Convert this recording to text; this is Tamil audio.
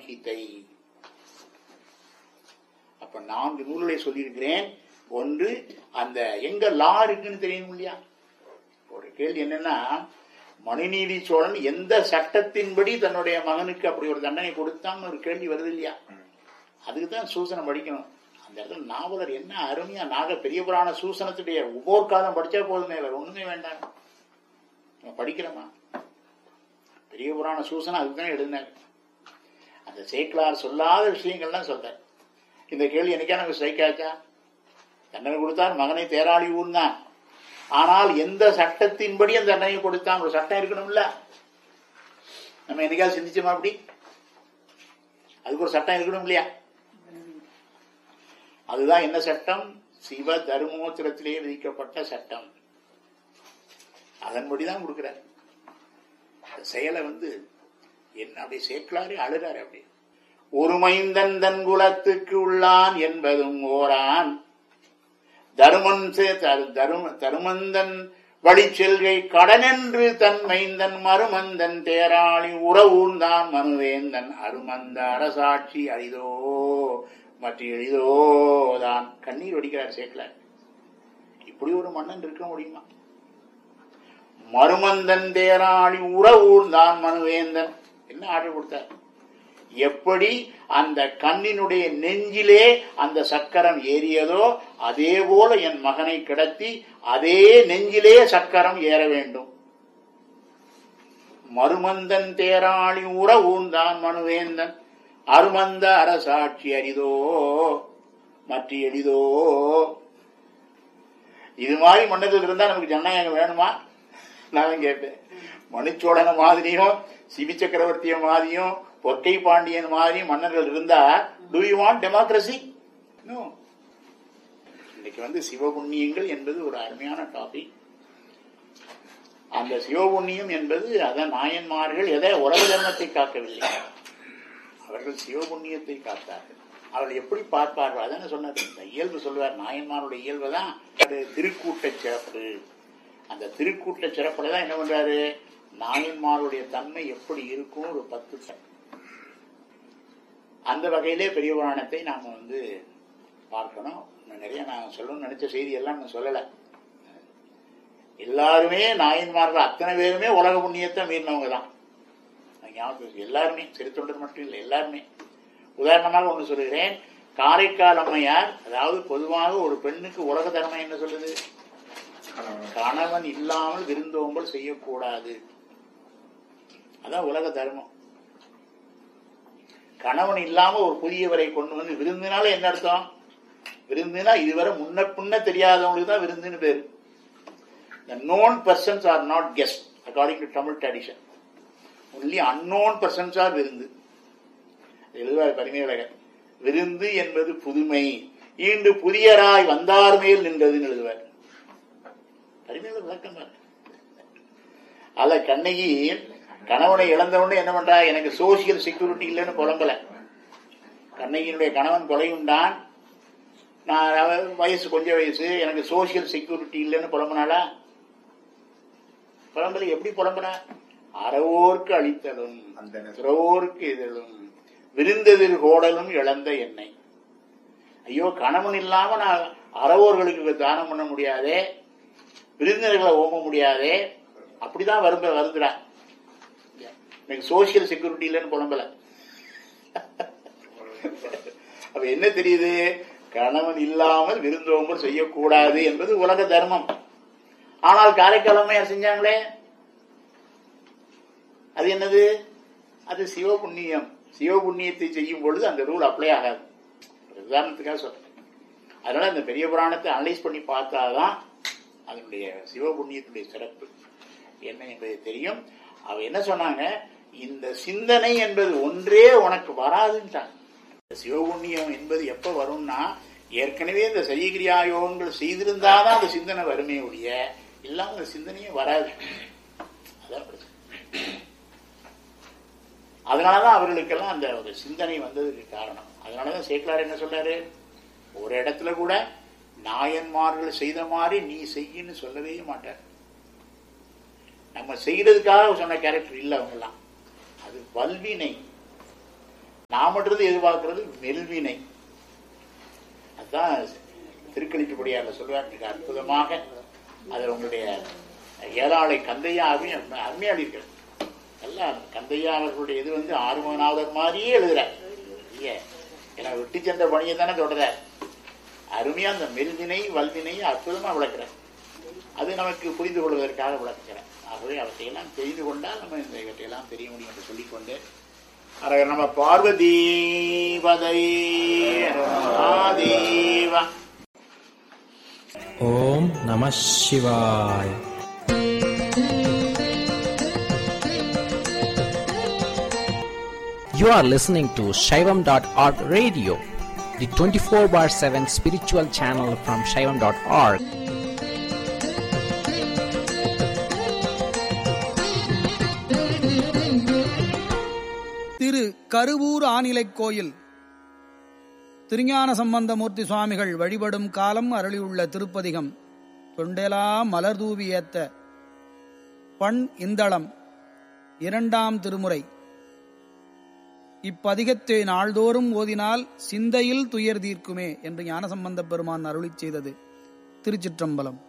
சம்ஹிதை அப்ப நான்கு நூல்களை சொல்லியிருக்கிறேன் ஒன்று அந்த எங்க லா இருக்குன்னு தெரியும் இல்லையா ஒரு கேள்வி என்னன்னா மனுநீதி சோழன் எந்த சட்டத்தின்படி தன்னுடைய மகனுக்கு அப்படி ஒரு தண்டனை கொடுத்தான்னு ஒரு கேள்வி வருது இல்லையா அதுக்கு தான் சூசனம் படிக்கணும் அந்த இடத்துல நாவலர் என்ன அருமையா நாக பெரிய புராண சூசனத்துடைய உபோர்காலம் படிச்சா போதுமே வேற ஒண்ணுமே வேண்டாம் நம்ம படிக்கிறோமா பெரிய புராண சூசனம் அதுதான் எழுதினார் அந்த சேக்கலார் சொல்லாத விஷயங்கள்லாம் சொல்றார் இந்த கேள்வி என்னைக்கா நமக்கு ஸ்ட்ரைக் ஆச்சா தண்டனை கொடுத்தார் மகனை தேராளி ஊர்ந்தான் ஆனால் எந்த சட்டத்தின்படி அந்த தண்டனை கொடுத்தான் ஒரு சட்டம் இருக்கணும்ல நம்ம என்னைக்காவது சிந்திச்சோமா அப்படி அதுக்கு ஒரு சட்டம் இருக்கணும் இல்லையா அதுதான் என்ன சட்டம் சிவ தர்மோத்திரத்திலே விதிக்கப்பட்ட சட்டம் அதன்படிதான் கொடுக்கிறார் அந்த செயலை வந்து என்ன அப்படி சேர்க்கலாரு அழுறாரு அப்படி ஒரு மைந்தன் தன் குலத்துக்கு உள்ளான் என்பதும் ஓரான் தருமன் சே- தரு- தரும தருமந்தன் வழிச்செல்கை கடனென்று தன் மைந்தன் மருமந்தன் தேராளி உறவூர்ந்தான் மனுவேந்தன் அருமந்த அரசாட்சி அரிதோ மற்ற எளிதோதான் கண்ணீர் வடிக்கிறார் சேக்கலார் இப்படி ஒரு மன்னன் இருக்க முடியுமா மருமந்தன் தேராளி உறவூர்ந்தான் மனுவேந்தன் என்ன ஆர்டர் கொடுத்தார் எப்படி அந்த கண்ணினுடைய நெஞ்சிலே அந்த சக்கரம் ஏறியதோ அதே போல என் மகனை கிடத்தி அதே நெஞ்சிலே சக்கரம் ஏற வேண்டும் மருமந்தன் தேராளி உற ஊர்ந்தான் மனுவேந்தன் அருமந்த அரசாட்சி அரிதோ மற்ற எளிதோ இது மாதிரி மன்னர்கள் இருந்தா நமக்கு ஜனநாயகம் வேணுமா நான் கேட்பேன் மனுச்சோழன மாதிரியும் சிவி சக்கரவர்த்திய மாதிரியும் பொற்கை பாண்டியன் மாதிரியும் மன்னர்கள் இருந்தா டு யூ வாண்ட் டெமோக்ரஸி இன்னைக்கு வந்து சிவபுண்ணியங்கள் என்பது ஒரு அருமையான டாபிக் அந்த சிவபுண்ணியம் என்பது அதான் நாயன்மார்கள் எதை உலக தர்மத்தை காக்கவில்லை அவர்கள் சிவபுண்ணியத்தை காத்தார்கள் அவர்கள் எப்படி பார்ப்பார்கள் அதான சொன்னார் இந்த இயல்பு சொல்லுவார் நாயன்மாருடைய இயல்பு தான் அது திருக்கூட்ட சிறப்பு அந்த திருக்கூட்ட சிறப்புல தான் என்ன பண்றாரு நாயன்மாருடைய தன்மை எப்படி இருக்கும் ஒரு பத்து ச- அந்த வகையிலே பெரிய புராணத்தை நாம வந்து பார்க்கணும் இன்னும் நிறைய நான் சொல்லணும்னு நினைச்ச செய்தி எல்லாம் நான் சொல்லலை எல்லாருமே நாயன்மார்கள் அத்தனை பேருமே உலக புண்ணியத்தை மீறினவங்க தான் அது ஞாபகம் வச்சுக்கோங்க. எல்லாருமே சிறுத்தொண்டர் மட்டும் இல்லை எல்லாருமே உதாரணமாக ஒன்று சொல்லுகிறேன் காரைக்கால் அம்மையார் அதாவது பொதுவாக ஒரு பெண்ணுக்கு உலக தர்மம் என்ன சொல்லுது கணவன் இல்லாமல் விருந்தோம்பல் செய்யக்கூடாது அதான் உலக தர்மம் கணவன் இல்லாம ஒரு புதியவரை கொண்டு வந்து விருந்தினால என்ன அர்த்தம் விருந்தினா இதுவரை முன்ன பின்ன தெரியாதவங்களுக்கு தான் விருந்துன்னு பேரு The known persons are not guests according to Tamil tradition. Only unknown persons are விருந்து எழுதுவார் பரிமையழகர் விருந்து என்பது புதுமை ஈண்டு புதியராய் வந்தார் மேல் நின்றதுன்னு எழுதுவார் பரிமையில விளக்கம் பாருங்க. அல்ல கண்ணகி கணவனை இழந்த உடனே என்ன பண்றா எனக்கு சோசியல் செக்யூரிட்டி இல்லைன்னு புலம்பல கண்ணகியினுடைய கணவன் கொலையுண்டான் நான் அவ- வயசு கொஞ்சம் வயசு எனக்கு சோசியல் செக்யூரிட்டி இல்லைன்னு புலம்புனாளா புலம்பல எப்படி புலம்புனா அறவோர்க்கு அளித்தலும் அந்தணர். துறவோர்க்கு இதழும் விருந்தெதிர் கோடலும் இழந்த எண்ணெய் ஐயோ கணவன் இல்லாம நான் அறவோர்களுக்கு தானம் பண்ண முடியாதே விருந்தினர்களை ஓம முடியாதே அப்படிதான் வரும்ப வருதுடா எனக்கு சோசியல் செக்யூரிட்டி இல்லைன்னு புலம்பல அப்ப என்ன தெரியுது கணவன் இல்லாமல் விருந்தோம்பல் செய்யக்கூடாது என்பது உலக தர்மம் ஆனால் காரைக்கால் அம்மையார் செஞ்சாங்களே அது என்னது அது சிவபுண்ணியம் சிவபுண்ணியத்தை செய்யும் பொழுது அந்த ரூல் அப்ளை ஆகாது ஒரு உதாரணத்துக்காக சொல்றேன் அதனால இந்த பெரிய புராணத்தை அனலைஸ் பண்ணி பார்த்தாதான் அதனுடைய சிவபுண்ணியத்துடைய சிறப்பு என்ன என்பது தெரியும் அவ என்ன சொன்னாங்க இந்த சிந்தனை என்பது ஒன்றே உனக்கு வராதுன்ட்டாங்க இந்த சிவபுண்ணியம் என்பது எப்ப வரும்னா ஏற்கனவே இந்த செய்கிரியா யோகங்கள் செய்திருந்தாதான் அந்த சிந்தனை வருமே ஒழிய இல்லாம அந்த சிந்தனையே வராது அதான் பிரச்சனை அதனாலதான் அவர்களுக்கெல்லாம் அந்த ஒரு சிந்தனை வந்ததுக்கு காரணம் அதனாலதான் சேக்கலார் என்ன சொல்றாரு ஒரு இடத்துல கூட நாயன்மார்கள் செய்த மாதிரி நீ செய்யின்னு சொல்லவே மாட்டார் நம்ம செய்யறதுக்காக சொன்ன கேரக்டர் இல்லை அவங்கெல்லாம் அது வல்வினை நாமன்றது எதிர்பார்க்கிறது மெல்வினை அதுதான் திருக்கணிக்கப்படியாக சொல்வார் மிக அற்புதமாக அதில் உங்களுடைய ஏழாளை கந்தையா அருமையா அருமையா இருக்கிறது எல்லாம் கந்தையா அவர்களுடைய இது வந்து ஆறுமகனாவதர் மாதிரியே எழுதுறார் இல்லையே ஏன்னா விட்டு சென்ற பணியை தானே தொடர்றார் அருமையா அந்த மெல்வினை வல்வினை அற்புதமா விளக்குறார் அது நமக்கு புரிந்து கொள்வதற்காக விளக்குகிறேன் ஆகவே அவற்றையெல்லாம் தெரிந்து கொண்டால் நம்ம இந்த இவற்றையெல்லாம் தெரிய முடியும் என்று சொல்லிக்கொண்டு அரகர் நம்ம பார்வதி பதை ஆதேவா ஓம் நம சிவாய் You are listening to Shaivam.org radio, the 24 bar 7 spiritual channel from Shaivam.org. திரு கருவூர் ஆனிலைக் கோயில் திருஞான சம்பந்தமூர்த்தி சுவாமிகள் வழிபடும் காலம் அருளியுள்ள திருப்பதிகம் தொண்டெலாம் மலர்தூவி ஏத்த பண் இந்தளம் இரண்டாம் திருமுறை இப்பதிகத்தை நாள்தோறும் ஓதினால் சிந்தையில் துயர் தீர்க்குமே என்று ஞானசம்பந்தப் பெருமான் அருளிச் செய்தது திருச்சிற்றம்பலம்